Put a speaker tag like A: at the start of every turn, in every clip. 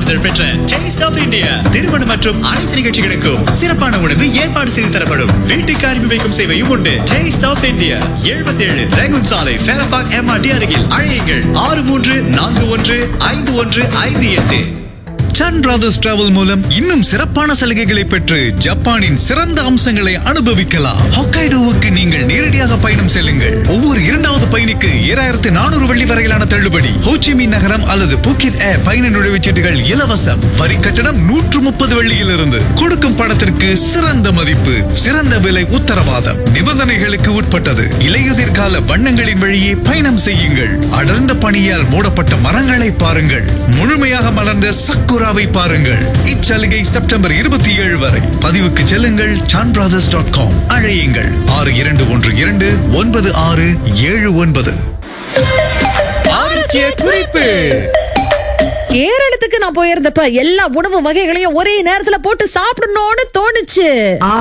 A: சான்றிதழ் பெற்ற taste of India திருமணம் மற்றும் அனைத்து நிகழ்ச்சிகளுக்கும் சிறப்பான உணவு ஏற்பாடு செய்து தரப்படும் வீட்டுக்கு அனுப்பி வைக்கும் சேவையும் உண்டு டேஸ்ட் ஆஃப் இந்தியா எழுபத்தி ஏழு ரேகுன் சாலை ஃபேரபாக் எம்ஆர்டி அருகில் அழையுங்கள் ஆறு மூன்று நான்கு ஒன்று ஐந்து ஒன்று ஐந்து எட்டு
B: சன் பிரதர்ஸ் டிராவல் மூலம் இன்னும் சிறப்பான சலுகைகளை பெற்று ஜப்பானின் சிறந்த அம்சங்களை அனுபவிக்கலாம் ஹொக்கைடோவுக்கு நீங்கள் நேரடியாக பயணம் செல்லுங்கள் ஒவ்வொரு இரண்டாவது பயணிக்கு ஏழாயிரத்து நானூறு வெள்ளி வரையிலான தள்ளுபடி ஹோச்சிமி நகரம் அல்லது புக்கிட் ஏர் பயண நுழைவுச்சீட்டுகள் இலவசம் வரி கட்டணம் நூற்று முப்பது வெள்ளியிலிருந்து கொடுக்கும் பணத்திற்கு சிறந்த மதிப்பு சிறந்த விலை உத்தரவாதம் நிபந்தனைகளுக்கு உட்பட்டது இலையுதிர் கால வண்ணங்களின் வழியே பயணம் செய்யுங்கள் அடர்ந்த பனியால் மூடப்பட்ட மரங்களை பாருங்கள் முழுமையாக மலர்ந்த சக்குராவை பாருங்கள் இச்சலுகை செப்டம்பர் இருபத்தி ஏழு வரை பதிவுக்கு செல்லுங்கள் சான் பிராதர்ஸ் டாட் காம் அழையுங்கள் ஆறு இரண்டு ஒன்று இரண்டு ஒன்பது ஆறு ஏழு ஒன்பது ஆரோக்கிய குறிப்பு
C: கேரளத்துக்கு நான் போயிருந்தப்ப எல்லா உணவு வகைகளையும் ஒரே நேரத்துல போட்டு சாப்பிடணும்னு தோணுச்சு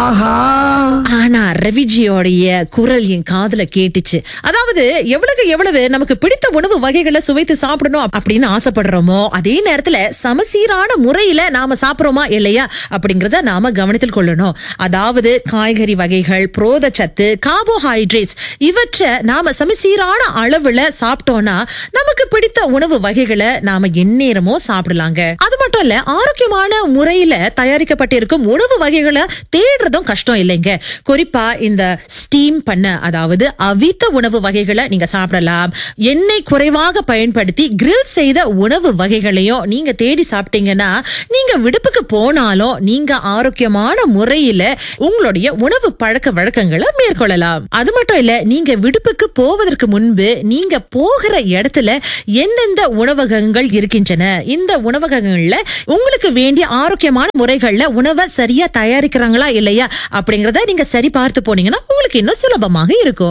C: ஆனா ரவிஜியோடைய குரல் என் காதுல கேட்டுச்சு அதாவது எவ்வளவு எவ்வளவு நமக்கு பிடித்த உணவு வகைகளை சுவைத்து சாப்பிடணும் அப்படின்னு ஆசைப்படுறோமோ அதே நேரத்துல சமசீரான முறையில நாம சாப்பிடுறோமா இல்லையா அப்படிங்கறத நாம கவனத்தில் கொள்ளணும் அதாவது காய்கறி வகைகள் புரோதச்சத்து கார்போஹைட்ரேட்ஸ் இவற்றை நாம சமசீரான அளவுல சாப்பிட்டோம்னா நமக்கு பிடித்த உணவு வகைகளை நாம எந்நேரமோ சாப்பிடலாங்க அது மட்டும் இல்ல ஆரோக்கியமான முறையில தயாரிக்கப்பட்டிருக்கும் உணவு வகைகளை தேடுறதும் கஷ்டம் இல்லைங்க குறிப்பா இந்த ஸ்டீம் பண்ண அதாவது அவித்த உணவு வகைகளை நீங்க சாப்பிடலாம் எண்ணெய் குறைவாக பயன்படுத்தி கிரில் செய்த உணவு வகைகளையும் நீங்க தேடி சாப்பிட்டீங்கன்னா நீங்க விடுப்புக்கு போனாலும் நீங்க ஆரோக்கியமான முறையில உங்களுடைய உணவு பழக்க வழக்கங்களை மேற்கொள்ளலாம் அது மட்டும் இல்ல நீங்க விடுப்புக்கு போவதற்கு முன்பு நீங்க போகிற இடத்துல எந்தெந்த உணவகங்கள் இருக்கின்றன இந்த உணவகங்கள்ல உங்களுக்கு வேண்டிய ஆரோக்கியமான முறைகள்ல உணவை சரியா தயாரிக்கிறாங்களா இல்லையா அப்படிங்கறத நீங்க சரி பார்த்து போனீங்கன்னா உங்களுக்கு இன்னும் சுலபமாக இருக்கும்